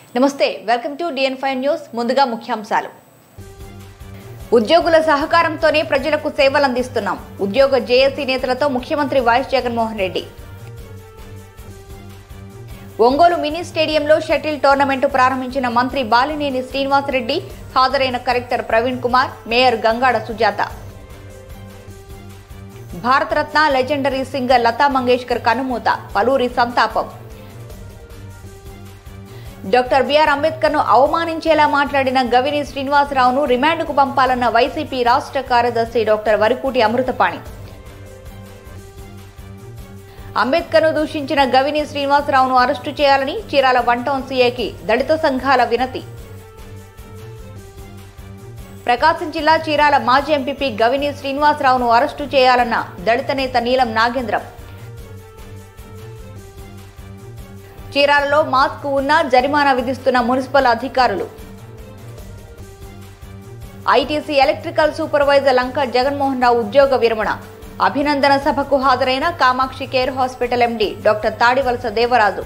నమస్తే welcome to DN five news ముందుగా ముఖ్యాంశాలు ఉద్యోగుల సహకారంతోనే ప్రజలకు సేవలు అందిస్తున్నాం ఉద్యోగ జేఏసీ నేతలతో ముఖ్యమంత్రి వైఎస్ జగన్మోహన్ రెడ్డి ఒంగోలు మినీ స్టేడియంలో షటిల్ టోర్నమెంటు ప్రారంభించిన మంత్రి బాలినేని శ్రీనివాసరెడ్డి హాజరైన collector Praveen Kumar mayor Gangada Sujatha Bharat Ratna legendary singer Lata Mangeshkar కనుమూత పలువురి సంతాపం డాక్టర్ బిఆర్ అంబేద్కర్ ను అవమానించేలా మాట్లాడిన గవిని శ్రీనివాసరావును రిమాండ్కు పంపాలన్న వైసీపీ రాష్ట్ర కార్యదర్శి డాక్టర్ వరిపూటి అమృతపాణి అంబేద్కర్ ను దూషించిన గవిని శ్రీనివాసరావును అరెస్టు చేయాలని చీరాల వన్ టౌన్ సీఏకి దళిత సంఘాల వినతి ప్రకాశం జిల్లా చీరాల మాజీ ఎంపీపీ గవిని శ్రీనివాసరావును అరెస్టు చేయాలన్న దళిత నేత నీలం నాగేంద్రం చీరాలలో మాస్క్ ఉన్నా జరిమానా విధిస్తున్న మున్సిపల్ అధికారులు ITC electrical supervisor Lanka Jaganmohan Rao ఉద్యోగ విరమణ అభినందన సభకు హాజరైన Kamakshi care hospital MD doctor Tadivalasa Devaraju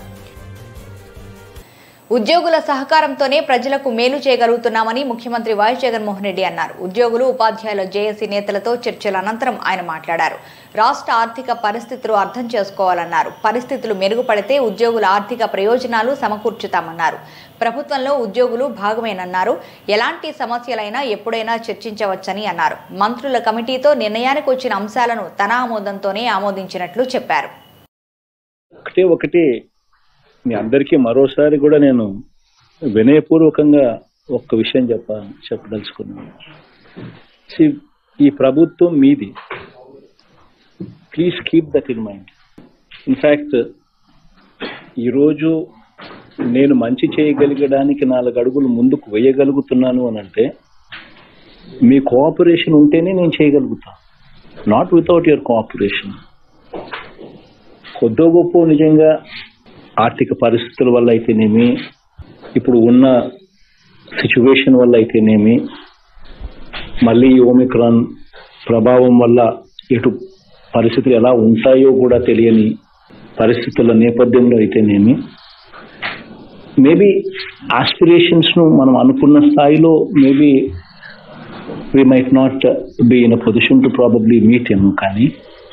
ఉద్యోగుల సహకారంతోనే ప్రజలకు మేలు చేయగలుగుతున్నామని ముఖ్యమంత్రి వైఎస్ జగన్మోహన్ రెడ్డి అన్నారు ఉద్యోగులు ఉపాధ్యాయుల జేఏసీ నేతలతో చర్చల అనంతరం ఆయన మాట్లాడారు రాష్ట్ర ఆర్థిక పరిస్థితులు అర్థం చేసుకోవాలన్నారు పరిస్థితులు మెరుగుపడితే ఉద్యోగుల ఆర్థిక ప్రయోజనాలు సమకూర్చుతామన్నారు ప్రభుత్వంలో ఉద్యోగులు భాగమేనన్నారు ఎలాంటి సమస్యలైనా ఎప్పుడైనా చర్చించవచ్చని అన్నారు మంత్రుల కమిటీతో నిర్ణయానికి వచ్చిన అంశాలను తన ఆమోదంతోనే ఆమోదించినట్లు చెప్పారు ఒకటే ఒకటి మీ అందరికీ మరోసారి కూడా నేను వినయపూర్వకంగా ఒక్క విషయం చెప్ప చెప్పదలుచుకున్నాను See, ఈ ప్రభుత్వం మీది please keep that in mind in fact ఈరోజు నేను మంచి చేయగలిగడానికి నాలుగు అడుగులు ముందుకు వేయగలుగుతున్నాను అని అంటే మీ కోఆపరేషన్ ఉంటేనే నేను చేయగలుగుతాను నాట్ వితౌట్ యువర్ కోఆపరేషన్ కొద్దో గొప్ప నిజంగా ఆర్థిక పరిస్థితుల వల్ల అయితేనేమి ఇప్పుడు ఉన్న సిచ్యువేషన్ వల్ల అయితేనేమి మళ్ళీ ఈ ఓమిక్రాన్ ప్రభావం వల్ల ఇటు పరిస్థితులు ఎలా ఉంటాయో కూడా తెలియని పరిస్థితుల నేపథ్యంలో అయితేనేమి మేబీ ఆస్పిరేషన్స్ ను మనం అనుకున్న స్థాయిలో maybe we might not be in a position to probably meet em కానీ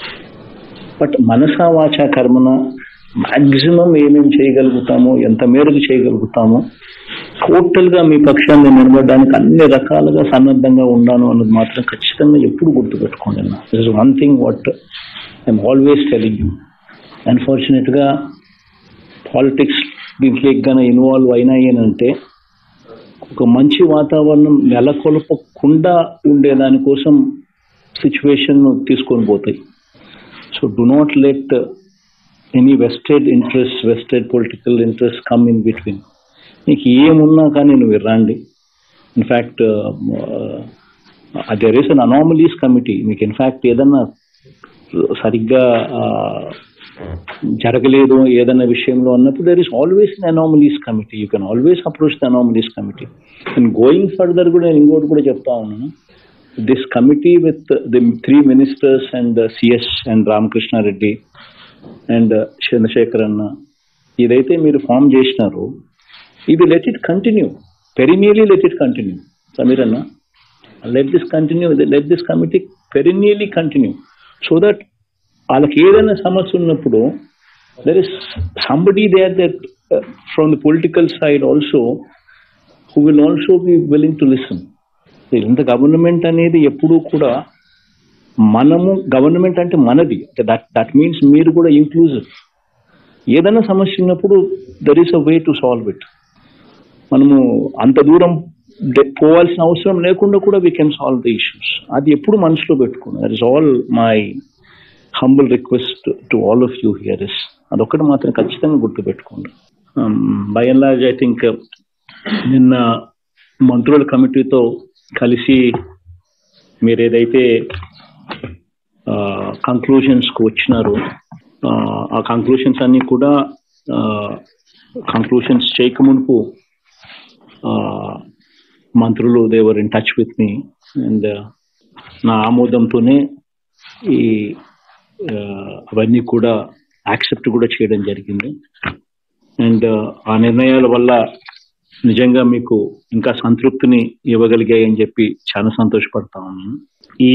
బట్ మనసా వాచా కర్మన మాక్సిమం ఏమేమి చేయగలుగుతామో ఎంత మేరకు చేయగలుగుతామో టోటల్ గా మీ పక్షాన్ని నిలబడడానికి అన్ని రకాలుగా సన్నద్ధంగా ఉన్నాను అన్నది మాత్రం ఖచ్చితంగా ఎప్పుడు గుర్తుపెట్టుకోండి అన్న this one thing what I'm always telling you unfortunate గా పాలిటిక్స్ దీంట్లో గానే ఇన్వాల్వ్ అయినాయి అని అంటే ఒక మంచి వాతావరణం నెలకొల్పకుండా ఉండే దానికోసం సిచ్యువేషన్ తీసుకొని పోతాయి so do not let any vested interest vested political interest come in between నీకు ఏమున్నా కానీ నువ్వు రండి in fact there is an anomalies committee మీకు ఇన్ఫ్యాక్ట్ ఏదన్నా సరిగ్గా జరగలేదు ఏదన్నా విషయంలో అన్నప్పుడు there is always an anomalies committee you can always approach the anomalies committee and going further కూడా నేను ఇంకోటి కూడా చెప్తా ఉన్నాను this committee with the three ministers and CS and Ramakrishna Reddy and Chandrasekhar అన్న ఇదైతే మీరు ఫామ్ చేసినారో ఇది let it continue perennially let it continue Sameer అన్న let this continue let this committee perennially continue so that వాళ్ళకి ఏదైనా సమస్య ఉన్నప్పుడు there is somebody there that from the political side also who will also be willing to listen ఇంత government అనేది ఎప్పుడూ కూడా మనము గవర్నమెంట్ అంటే మనది దట్ దట్ మీన్స్ మీరు కూడా ఇంక్లూజివ్ ఏదైనా సమస్య ఉన్నప్పుడు there is a way to solve it మనము అంత దూరం పోవాల్సిన అవసరం లేకుండా కూడా we can solve the issues అది ఎప్పుడు మనసులో పెట్టుకున్నాం that is all my humble request to all of you here is అదొక్కటి మాత్రం ఖచ్చితంగా గుర్తుపెట్టుకోండి by and large I think నిన్న మంత్రుల కమిటీతో కలిసి మీరు ఏదైతే కంక్లూషన్స్ కు వచ్చినారో ఆ కంక్లూషన్స్ అన్ని కూడా కంక్లూషన్స్ చేయకమునుపు మంత్రులు they were in touch with me and నా ఆమోదంతోనే ఈ అవన్నీ కూడా యాక్సెప్ట్ కూడా చేయడం జరిగింది అండ్ ఆ నిర్ణయాల వల్ల నిజంగా మీకు ఇంకా సంతృప్తిని ఇవ్వగలిగాయని చెప్పి చాలా సంతోషపడతా ఉన్నాను ఈ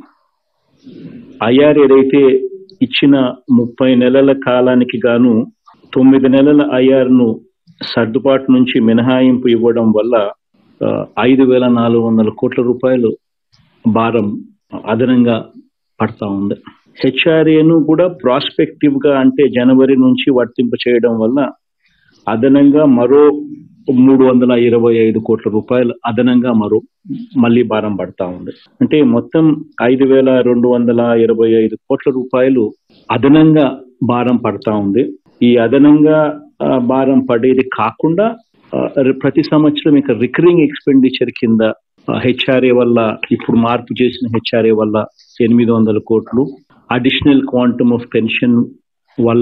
ఐఆర్ ఏదైతే ఇచ్చిన ముప్పై నెలల కాలానికి గాను తొమ్మిది నెలల ఐఆర్ ను సర్దుబాటు నుంచి మినహాయింపు ఇవ్వడం వల్ల ఆ, ఐదు వేల నాలుగు వందల కోట్ల రూపాయలు భారం అదనంగా పడతా ఉంది హెచ్ఆర్ఏను కూడా ప్రాస్పెక్టివ్ గా అంటే జనవరి నుంచి వర్తింప చేయడం వల్ల అదనంగా మరో మూడు వందల ఇరవై ఐదు కోట్ల రూపాయలు అదనంగా మరో మళ్ళీ భారం పడతా ఉంది అంటే మొత్తం ఐదు వేల రెండు వందల ఇరవై ఐదు కోట్ల రూపాయలు అదనంగా భారం పడతా ఉంది ఈ అదనంగా ఆ, భారం పడేది కాకుండా ఆ, ప్రతి సంవత్సరం ఇక రికరింగ్ ఎక్స్పెండిచర్ కింద హెచ్ఆర్ఏ వల్ల ఇప్పుడు మార్పు చేసిన హెచ్ఆర్ఏ వల్ల ఎనిమిది వందల కోట్లు అడిషనల్ క్వాంటమ్ ఆఫ్ పెన్షన్ వల్ల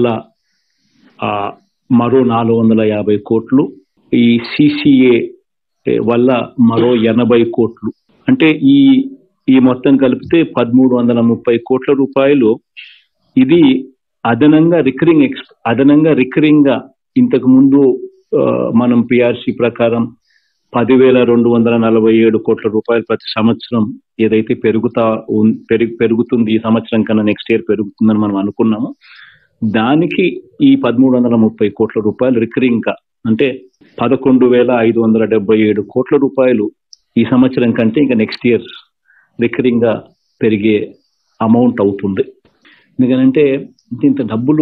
ఆ, మరో నాలుగు వందల యాభై కోట్లు ఈ సిసిఏ వల్ల మరో ఎనభై కోట్లు అంటే ఈ ఈ మొత్తం కలిపితే పదమూడు వందల ముప్పై కోట్ల రూపాయలు ఇది అదనంగా రికరింగ్ ఎక్స్ అదనంగా రికరింగ్ గా ఇంతకు ముందు ఆ, మనం పిఆర్సి ప్రకారం పదివేల రెండు వందల నలభై ఏడు కోట్ల రూపాయలు ప్రతి సంవత్సరం ఏదైతే పెరుగుతా ఉన్- పెరుగు పెరుగుతుంది ఈ సంవత్సరం కన్నా నెక్స్ట్ ఇయర్ పెరుగుతుందని మనం అనుకున్నాము దానికి ఈ పదమూడు వందల ముప్పై కోట్ల రూపాయలు రికరింగ్ గా అంటే పదకొండు వేల ఐదు వందల డెబ్బై ఏడు కోట్ల రూపాయలు ఈ సంవత్సరం కంటే ఇంకా నెక్స్ట్ ఇయర్ రికరింగ్ గా పెరిగే అమౌంట్ అవుతుంది ఎందుకంటే ఇంత డబ్బులు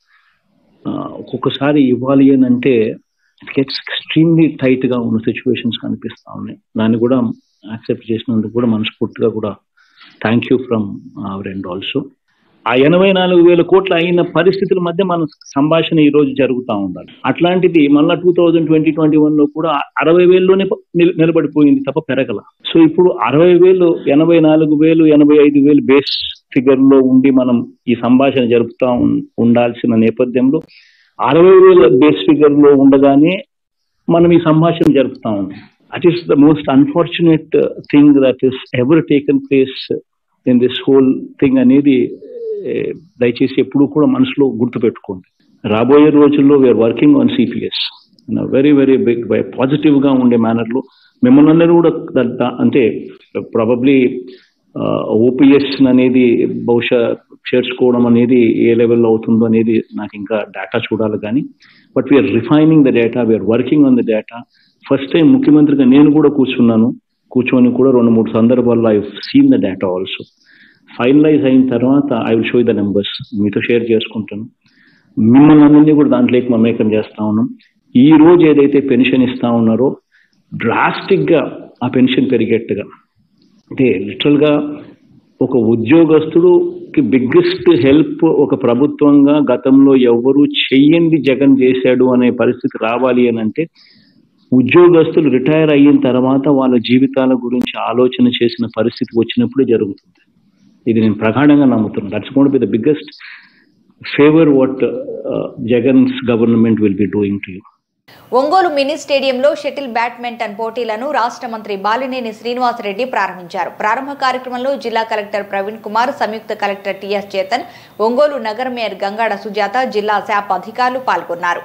ఆ, ఒక్కొక్కసారి ఇవ్వాలి అని అంటే ఇట్ గెట్స్ ఎక్స్ట్రీమ్లీ టైట్ గా ఉన్న సిచ్యువేషన్స్ కనిపిస్తా ఉన్నాయి దాన్ని కూడా యాక్సెప్ట్ చేసినందుకు కూడా మనస్ఫూర్తిగా కూడా thank you from our end also ఆ ఎనభై నాలుగు వేల కోట్ల అయిన పరిస్థితుల మధ్య మన సంభాషణ ఈ రోజు జరుగుతూ ఉండాలి అట్లాంటిది మళ్ళా two thousand twenty twenty one లో కూడా అరవై వేల్లోనే ప- నిల- నిలబడిపోయింది తప్ప పెరగల సో ఇప్పుడు అరవై వేలు ఎనభై నాలుగు వేలు ఎనభై ఐదు వేలు బేస్ ఫిగర్ లో ఉండి మనం ఈ సంభాషణ జరుపుతా ఉం- ఉండాల్సిన నేపథ్యంలో అరవై వేల బేస్ ఫిగర్ లో ఉండగానే మనం ఈ సంభాషణ జరుపుతా ఉన్నాం it is the most unfortunate thing that is ever taken place in this whole thing అనేది eh, దయచేసి ఎప్పుడు కూడా మనసులో గుర్తుపెట్టుకోండి రాబోయే రోజుల్లో we are working on CPS very very big positive గా ఉండే మేనర్ లో మిమ్మల్ని అందరూ కూడా ద- ద- అంటే ప్రాబబ్లీ ఓపీఎస్ అనేది బహుశా చేర్చుకోవడం అనేది ఏ లెవెల్లో అవుతుందో అనేది నాకు ఇంకా డేటా చూడాలి కానీ but we are refining the data we are working on the data first time ముఖ్యమంత్రిగా నేను కూడా కూర్చున్నాను కూర్చొని కూడా రెండు మూడు సందర్భాల్లో I seen the data also finalize అయిన తర్వాత I will show the numbers మీతో షేర్ చేసుకుంటాను మిమ్మల్ని అందరినీ కూడా దాంట్లోకి మమేకం చేస్తా ఉన్నాం ఈ రోజు ఏదైతే పెన్షన్ ఇస్తా ఉన్నారో డ్రాస్టిక్ గా ఆ పెన్షన్ పెరిగేట్టుగా అంటే లిటరల్ గా ఒక ఉద్యోగస్తుడుకి బిగ్గెస్ట్ హెల్ప్ ఒక ప్రభుత్వంగా గతంలో ఎవరు చెయ్యంది జగన్ చేశాడు అనే పరిస్థితి రావాలి అని అంటే ఉద్యోగస్తులు రిటైర్ అయిన తర్వాత వాళ్ళ జీవితాల గురించి ఆలోచన చేసిన పరిస్థితి వచ్చినప్పుడే జరుగుతుంది ఇది నేను ప్రగాఢంగా నమ్ముతున్నాను that's gonna be the biggest favour what Jagan's government will be doing to you Ongole mini స్టేడియంలో షటిల్ బ్యాడ్మింటన్ పోటీలను రాష్ట్ర మంత్రి బాలినేని శ్రీనివాసరెడ్డి ప్రారంభించారు ప్రారంభ కార్యక్రమంలో జిల్లా కలెక్టర్ ప్రవీణ్ కుమార్ సంయుక్త కలెక్టర్ టిఎస్ చేతన్ ఒంగోలు నగర మేయర్ గంగాడ సుజాత జిల్లా శాప్ అధికారులు పాల్గొన్నారు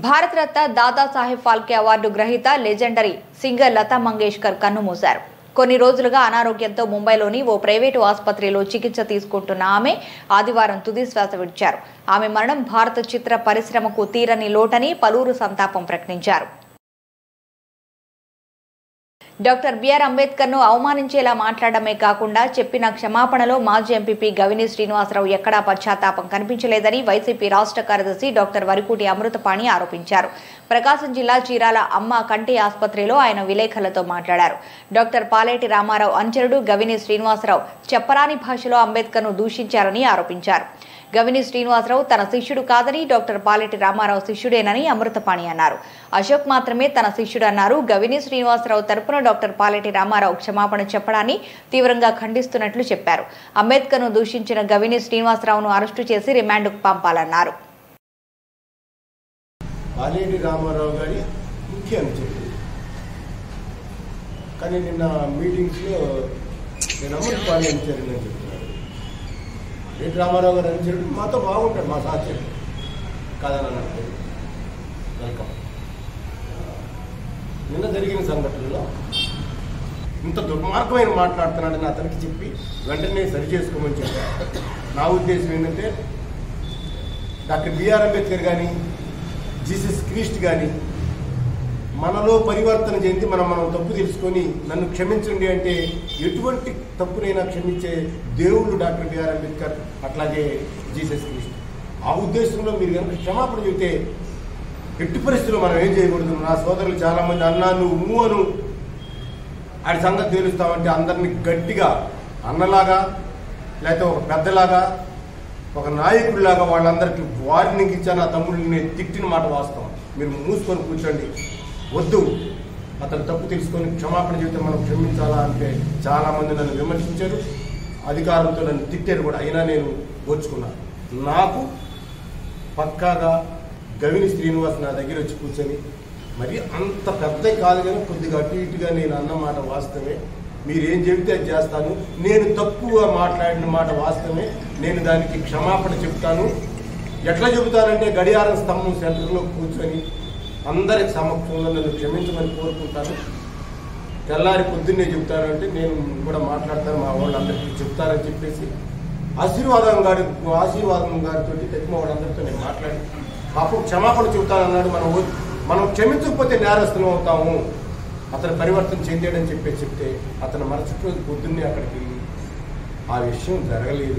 భారతరత్న దాదాసాహెబ్ ఫాల్కే అవార్డు గ్రహీత లెజెండరీ సింగర్ లతా మంగేష్కర్ కన్నుమూశారు కొన్ని రోజులుగా అనారోగ్యంతో ముంబైలోని ఓ ప్రైవేటు ఆసుపత్రిలో చికిత్స తీసుకుంటున్న ఆమె ఆదివారం తుది శ్వాస విడిచారు ఆమె మరణం భారత చిత్ర పరిశ్రమకు తీరని లోటని పలువురు సంతాపం ప్రకటించారు డాక్టర్ బిఆర్ అంబేద్కర్ ను అవమానించేలా మాట్లాడమే కాకుండా చెప్పిన క్షమాపణలో మాజీ ఎంపీపీ గవిని శ్రీనివాసరావు ఎక్కడా పశ్చాత్తాపం కనిపించలేదని వైసీపీ రాష్ట్ర కార్యదర్శి డాక్టర్ వరికూటి అమృతపాణి ఆరోపించారు ప్రకాశం జిల్లా చీరాల అమ్మ కంటి ఆసుపత్రిలో ఆయన విలేకరులతో మాట్లాడారు డాక్టర్ పాలేటి రామారావు అంచరుడు గవిని శ్రీనివాసరావు చెప్పరాని భాషలో అంబేద్కర్ ను దూషించారని ఆరోపించారు గవిని శ్రీనివాసరావు తన శిష్యుడు కాదని డాక్టర్ పాలెటి రామారావు శిష్యుడేనని అమృతపాణి అన్నారు అశోక్ మాత్రమే తన శిష్యుడు అన్నారు గవిని శ్రీనివాసరావు తరపున డాక్టర్ పాలెటి రామారావు క్షమాపణ చెప్పడాన్ని తీవ్రంగా ఖండిస్తున్నట్లు చెప్పారు అంబేద్కర్ను దూషించిన గవిని శ్రీనివాసరావును అరెస్టు చేసి రిమాండ్కు పంపాలన్నారు పాలేటి రామారావు గారి ముఖ్య అనుచరుడు కానీ నిన్న మీటింగ్స్లో నేను అమృతపాణి అనుచరుడు అని చెప్తున్నాడు రెడ్డి రామారావు గారు అనుచరుడు మాతో బాగుంటాడు మా సాధ్యుడు కాదని అన్నట్టు వెల్కమ్ నిన్న జరిగిన సంఘటనలో ఇంత దుర్మార్గమైన మాట్లాడుతున్నాడని అతనికి చెప్పి వెంటనే సరి చేసుకోమని చెప్పారు నా ఉద్దేశం ఏంటంటే డాక్టర్ బిఆర్ అంబేద్కర్ కానీ జీసస్ క్రీస్ట్ కానీ మనలో పరివర్తన చెంది మనం మనం తప్పు తెలుసుకొని నన్ను క్షమించండి అంటే ఎటువంటి తప్పునైనా క్షమించే దేవుడు డాక్టర్ బిఆర్ అంబేద్కర్ అట్లాగే జీసస్ క్రీస్ట్ ఆ ఉద్దేశంలో మీరు కనుక క్షమాపణ చెబితే ఎట్టి పరిస్థితుల్లో మనం ఏం చేయకూడదు నా సోదరులు చాలామంది అన్నా నువ్వు నువ్వు అను ఆడి సంగతి తేలుస్తామంటే అందరినీ గట్టిగా అన్నలాగా లేకపోతే ఒక పెద్దలాగా ఒక నాయకుడిలాగా వాళ్ళందరికీ వార్నింగ్ ఇచ్చాను ఆ తమ్ముడిని తిట్టిన మాట వాస్తవం మీరు మూసుకొని కూర్చోండి వద్దు అతను తప్పు తెలుసుకొని క్షమాపణ చెబితే మనం క్షమించాలా అంటే చాలామంది నన్ను విమర్శించారు అధికారంతో నన్ను తిట్టారు కూడా అయినా నేను ఓర్చుకున్నాను నాకు పక్కాగా గవిని శ్రీనివాస్ నా దగ్గర వచ్చి కూర్చొని మరి అంత పెద్ద కాదు కానీ కొద్దిగా అటు ఇటుగా నేను అన్న మాట వాస్తవమే మీరేం చెబితే అది చేస్తాను నేను తప్పుగా మాట్లాడిన మాట వాస్తవమే నేను దానికి క్షమాపణ చెప్తాను ఎట్లా చెబుతానంటే గడియారం స్తంభం సెంటర్లో కూర్చొని అందరి సమక్షంలో నన్ను క్షమించమని కోరుకుంటాను తెల్లారి పొద్దున్నే చెప్తానంటే నేను కూడా మాట్లాడతాను మా వాళ్ళందరికీ చెప్తానని చెప్పేసి ఆశీర్వాదం గారి ఆశీర్వాదం గారితో తెచ్చిన వాళ్ళందరితో నేను మాట్లాడి పాపం క్షమాపణ చెబుతానన్నాడు మనం వ- మనం క్షమించకపోతే నేరస్తులం అవుతాము అతను పరివర్తన చెందాడని చెప్పేసి చెప్తే అతను మరుసటి రోజు పొద్దున్నే అక్కడికి వెళ్ళి ఆ విషయం జరగలేదు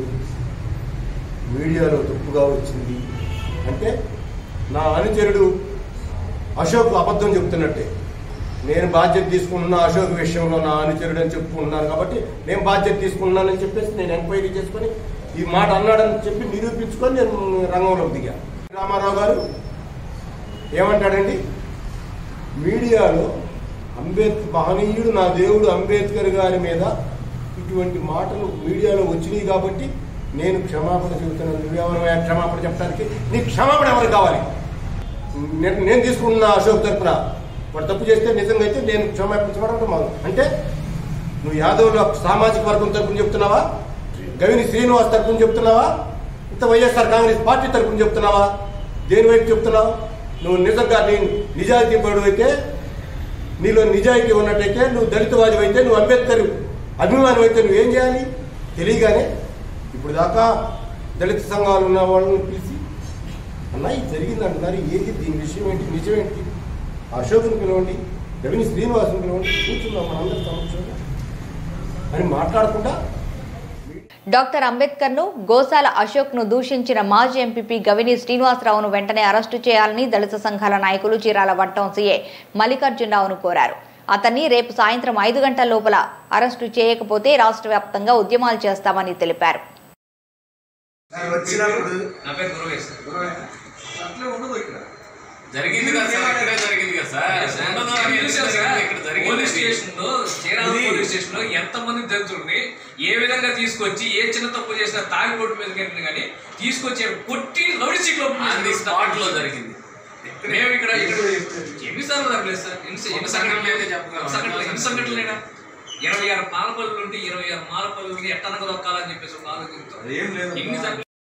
మీడియాలో తప్పుగా వచ్చింది అంటే నా అనుచరుడు అశోక్ అబద్ధం చెప్తున్నట్టే నేను బాధ్యత తీసుకుంటున్నా అశోక్ విషయంలో నా అనుచరుడు అని చెప్పుకుంటున్నాను కాబట్టి నేను బాధ్యత తీసుకుంటున్నానని చెప్పేసి నేను ఎంక్వైరీ చేసుకొని ఈ మాట అన్నాడని చెప్పి నిరూపించుకొని నేను రంగంలోకి దిగాను రామారావు గారు ఏమంటాడండి మీడియాలో అంబేద్కర్ మహనీయుడు నా దేవుడు అంబేద్కర్ గారి మీద ఇటువంటి మాటలు మీడియాలో వచ్చినాయి కాబట్టి నేను క్షమాపణ చెబుతున్నాను నువ్వెవరమయ్యా క్షమాపణ చెప్పడానికి నీ క్షమాపణ ఎవరికి కావాలి నేను నేను తీసుకుంటున్న అశోక్ తరపున వాడు తప్పు చేస్తే నిజంగా అయితే నేను క్షమాపణ చెప్పడం మొదలు అంటే నువ్వు యాదవుల సామాజిక వర్గం తరపున చెప్తున్నావా గవిని శ్రీనివాస్ తరపున చెప్తున్నావా ఇంత వైఎస్ఆర్ కాంగ్రెస్ పార్టీ తరపున చెప్తున్నావా దేని వైపు చెప్తున్నావు నువ్వు నిజంగా నీ నిజాయితీ పడు అయితే నీలో నిజాయితీ ఉన్నట్టయితే నువ్వు దళితవాది అయితే నువ్వు అంబేద్కర్ అభిమానం అయితే నువ్వేం చేయాలి తెలియగానే ఇప్పుడు దాకా దళిత సంఘాలు ఉన్న వాళ్ళని పిలిచి అన్న ఇది జరిగింది అంటున్నారు ఏంటి దీని విషయం ఏంటి నిజం ఏంటి అశోక్ని పిలవండి రవిని శ్రీనివాసుని పిలవండి కూర్చున్నాం మనందరి సమక్షంలో అని మాట్లాడకుండా డాక్టర్ అంబేద్కర్ ను గోసాల అశోక్ ను దూషించిన మాజీ ఎంపీపీ గవిని శ్రీనివాసరావును వెంటనే అరెస్టు చేయాలని దళిత సంఘాల నాయకులు చీరాల వట్టం సీఏ మల్లికార్జునరావును కోరారు అతన్ని రేపు సాయంత్రం ఐదు గంటల లోపల అరెస్టు చేయకపోతే రాష్ట్ర వ్యాప్తంగా ఉద్యమాలు చేస్తామని తెలిపారు నేను వచ్చినప్పుడు నా పేరు గురవేశ్ అట్లే ఉండదు ఇక్కడ జరిగింది కదా సార్ ఇక్కడే జరిగింది కదా సార్ ఉండదు అని ఎందుకు జరిగింది? ఇక్కడ జరిగింది పోలీస్ అది. స్టేషన్ లో చీరాల ఇది- పోలీస్ స్టేషన్ లో ఎంత మంది దళితుల్ని ఏ విధంగా తీసుకొచ్చి ఏ చిన్న తప్పు చేసినా తాగిపోటు మీద వెళ్ళిన కానీ తీసుకొచ్చి కొట్టి లౌడి సీట్ లో ఆన్ ది స్పాట్ లో జరిగింది మేము ఇక్కడ ఎక్కడ చెప్తారు? ఎన్నిసార్లు జరగలేదు సార్ ఎన్ని ఎన్ని ఒక సంఘటనలు సంఘటన అయితే చెప్పగలం. సంఘటనలు ఎన్ని సంఘటనలైనా ఇరవై ఆరు మాలపల్లి ఉంటే ఇరవై ఆరు మాలపల్లి ఎట్టనక దొక్కాలని చెప్పేసి ఒక ఆలోచనతో అదేం లేదు ఎన్ని సంఘటనలు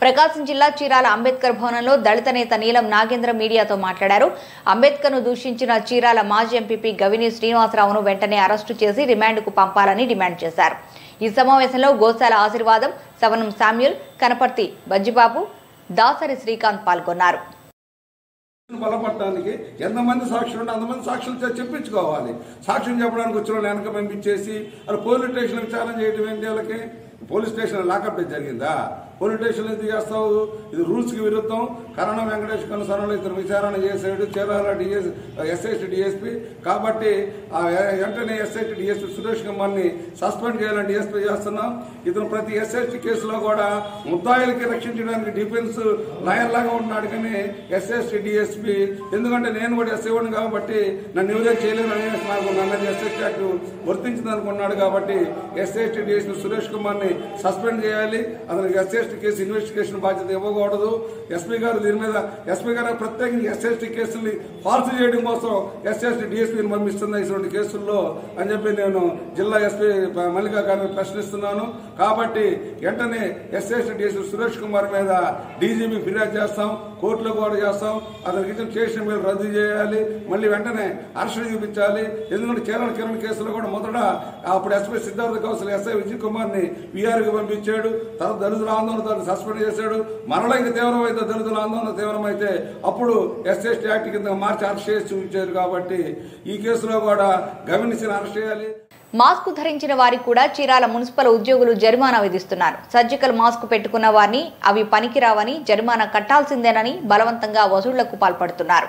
ప్రకాశం జిల్లా చీరాల అంబేద్కర్ భవనంలో దళిత నేత నీలం నాగేంద్ర మీడియాతో మాట్లాడారు అంబేద్కర్ ను దూషించిన చీరాల మాజీ ఎంపీపీ గవిని శ్రీనివాసరావును వెంటనే అరెస్టు చేసి రిమాండ్కు పంపాలని డిమాండ్ చేశారు ఈ సమావేశంలో గోశాల ఆశీర్వాదం సవనం శామ్యుల్ కనపర్తి బజ్జిబాబు దాసరి శ్రీకాంత్ పాల్గొన్నారు బలపడటానికి ఎంతమంది సాక్షులు ఉంటే అంతమంది సాక్షులు చే- చెప్పించుకోవాలి సాక్ష్యం చెప్పడానికి వచ్చిన వాళ్ళు వెనక పంపించేసి అది పోలీస్ స్టేషన్ విచారణ చేయడం ఏంటి వాళ్ళకి పోలీస్ స్టేషన్ లాకప్ జరిగిందా పోలీస్ స్టేషన్ ఎందుకు చేస్తావు ఇది రూల్స్ కి విరుద్ధం కరోనా వెంకటేష్ కనుసరణలో ఇతను విచారణ చేశాడు చీరాల డిఎస్ ఎస్ఐటి డిఎస్పీ కాబట్టి ఆ వె- వెంటనే ఎస్ఐటి డిఎస్పీ సురేష్ కుమార్ ని సస్పెండ్ చేయాలని డిఎస్పీ చేస్తున్నాం ఇతను ప్రతి ఎస్ఐటి కేసులో కూడా ముద్దాయిలకి రక్షించడానికి డిఫెన్స్ లాయర్ లాగా ఉన్నాడు కానీ ఎస్ఎస్టీ డిఎస్పీ ఎందుకంటే నేను కూడా ఎస్ఐవాడిని కాబట్టి నన్ను ఎవరైనా చేయలేను అనేసి నాకు నన్ను ఎస్ఎస్టీ యాక్ట్ వర్తించింది అనుకున్నాడు కాబట్టి ఎస్ఎస్టీ డిఎస్పీ సురేష్ కుమార్ ని సస్పెండ్ చేయాలి అతనికి ఎస్ఎస్టీ కేసు ఇన్వెస్టిగేషన్ బాధ్యత ఇవ్వకూడదు ఎస్పీ గారు దీని మీద ఎస్పీ గారు ప్రత్యేకించి ఎస్ఎస్టీ కేసుల్ని ఫాల్స్ చేయడం కోసం ఎస్ఎస్టీ డిఎస్పీని పంపిస్తున్న ఇటువంటి కేసుల్లో అని చెప్పి నేను జిల్లా ఎస్పీ మల్లికా గారిని ప్రశ్నిస్తున్నాను కాబట్టి వెంటనే ఎస్ఎస్టీ డిఎస్పీ సురేష్ కుమార్ మీద డీజీపీ ఫిర్యాదు చేస్తాం కోర్టులో కూడా చేస్తాం అతనికి ఇచ్చిన స్టేషన్ మీద రద్దు చేయాలి మళ్ళీ వెంటనే అరెస్ట్ చూపించాలి ఎందుకంటే కేరళ కిరణ్ కేసులో కూడా మొదట అప్పుడు ఎస్పీ సిద్ధార్థ కౌశల్ ఎస్ఐ విజయ్ కుమార్ ని కి పంపించాడు తర్వాత దళితుల ఆందోళన తర్వాత సస్పెండ్ చేశాడు మరలా ఇంకా తీవ్రమైతే దళితుల ఆందోళన తీవ్రమైతే అప్పుడు ఎస్ఎస్టీ యాక్ట్ కింద మార్చి అరెస్ట్ చేసి చూపించారు కాబట్టి ఈ కేసులో కూడా గమనించిన అరెస్ట్ చేయాలి మాస్క్ ధరించిన వారికి కూడా చీరాల మున్సిపల్ ఉద్యోగులు జరిమానా విధిస్తున్నారు సర్జికల్ మాస్క్ పెట్టుకున్న వారిని అవి పనికిరావని జరిమానా కట్టాల్సిందేనని బలవంతంగా వసూళ్లకు పాల్పడుతున్నారు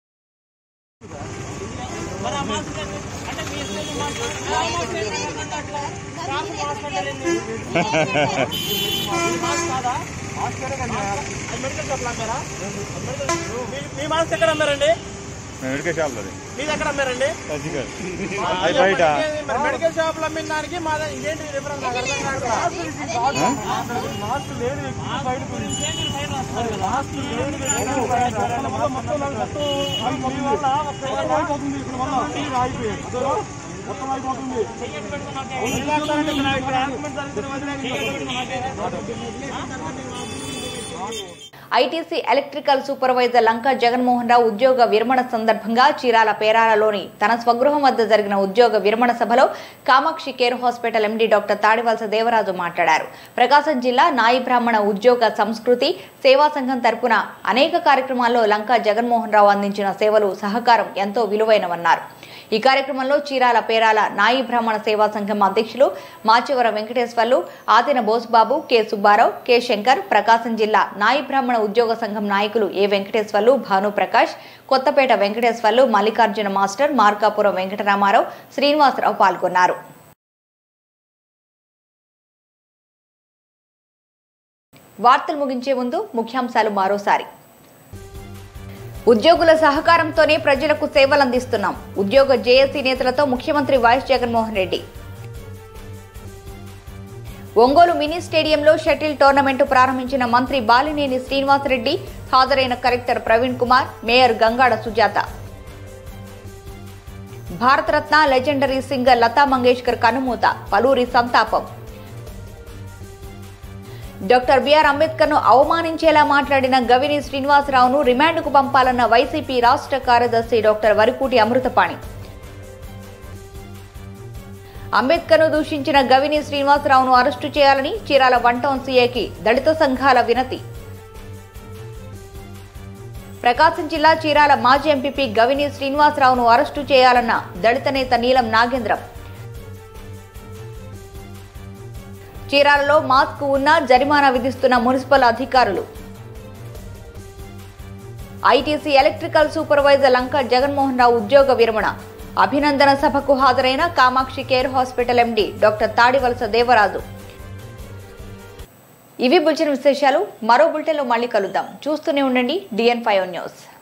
మీ మాస్క్ ఎక్కడ అమ్మారండి మెడికల్ షాప్ లోది మీది ఎక్కడ అమ్మారండి సర్జికల్ ఆ, అది బయట మరి మెడికల్ షాప్ లో అమ్మిన దానికి మా దానికి ఇదేంటి డిఫరెన్స్ నాకు అర్థం కావట్లేదు. మాస్క్ లేదు వ్యక్తి బయటకు ఉంది. మాస్క్ లేని వ్యక్తి బయటకు ఉంది. మొత్తం మొత్తం నాకు మొత్తం మీ వల్ల మొత్తం అయిపోతుంది ఇక్కడ వల్ల నీరు ఆగిపోయాయి. అదో, మొత్తం అయిపోతుంది ఉండాలంటే ఇక్కడ ఇక్కడ ఆర్గ్యుమెంట్ జరుగుతున్న వదిలేయండి. ITC electrical supervisor Lanka Jaganmohan Rao ఉద్యోగ విరమణ సందర్భంగా చీరాల పేరాలలోని తన స్వగృహం వద్ద జరిగిన ఉద్యోగ విరమణ సభలో Kamakshi care hospital MD doctor Tadivalasa Devaraju మాట్లాడారు ప్రకాశం జిల్లా నాయి బ్రాహ్మణ ఉద్యోగ సంస్కృతి సేవా సంఘం తరపున అనేక కార్యక్రమాల్లో లంకా జగన్మోహన్ రావు అందించిన సేవలు సహకారం ఎంతో విలువైనవన్నారు ఈ కార్యక్రమంలో చీరాల పేరాల నాయి బ్రాహ్మణ సేవా సంఘం అధ్యక్షులు మాచివర వెంకటేశ్వర్లు ఆదిన బోసుబాబు కె సుబ్బారావు కె శంకర్ ప్రకాశం జిల్లా నాయి బ్రాహ్మణ ఉద్యోగ సంఘం నాయకులు ఏ వెంకటేశ్వర్లు భాను ప్రకాష్ కొత్తపేట వెంకటేశ్వర్లు మల్లికార్జున మాస్టర్ మార్కాపురం వెంకటరామారావు శ్రీనివాసరావు పాల్గొన్నారు వార్తలు ముగించే ముందు ముఖ్యాంశాలు మరోసారి ఉద్యోగుల సహకారంతోనే ప్రజలకు సేవలు అందిస్తున్నాం ఉద్యోగ జేఏసీ నేతలతో ముఖ్యమంత్రి వైఎస్ జగన్మోహన్ రెడ్డి ఒంగోలు మినీ స్టేడియంలో షటిల్ టోర్నమెంటు ప్రారంభించిన మంత్రి బాలినేని శ్రీనివాసరెడ్డి హాజరైన collector Praveen Kumar mayor Gangada Sujatha Bharat Ratna legendary singer Lata Mangeshkar కనుమూత పలువురి సంతాపం డాక్టర్ బిఆర్ అంబేద్కర్ ను అవమానించేలా మాట్లాడిన గవిని శ్రీనివాసరావును రిమాండ్కు పంపాలన్న వైసీపీ రాష్ట్ర కార్యదర్శి డాక్టర్ వరిపూటి అమృతపాణి అంబేద్కర్ ను దూషించిన గవిని శ్రీనివాసరావును అరెస్టు చేయాలని చీరాల వన్ టౌన్ సీఏకి దళిత సంఘాల వినతి ప్రకాశం జిల్లా చీరాల మాజీ ఎంపీపీ గవిని శ్రీనివాసరావును అరెస్టు చేయాలన్న దళిత నేత నీలం నాగేంద్రం చీరాలలో మాస్క్ ఉన్నా జరిమానా విధిస్తున్న మున్సిపల్ అధికారులు ITC electrical supervisor Lanka Jaganmohan Rao ఉద్యోగ విరమణ అభినందన సభకు హాజరైన Kamakshi care hospital MD doctor Tadivalasa Devaraju ఇవి బులెటిన్ విశేషాలు మరో బులెటిన్లో మళ్ళీ కలుద్దాం చూస్తూనే ఉండండి డిఎన్ ఫైవ్ న్యూస్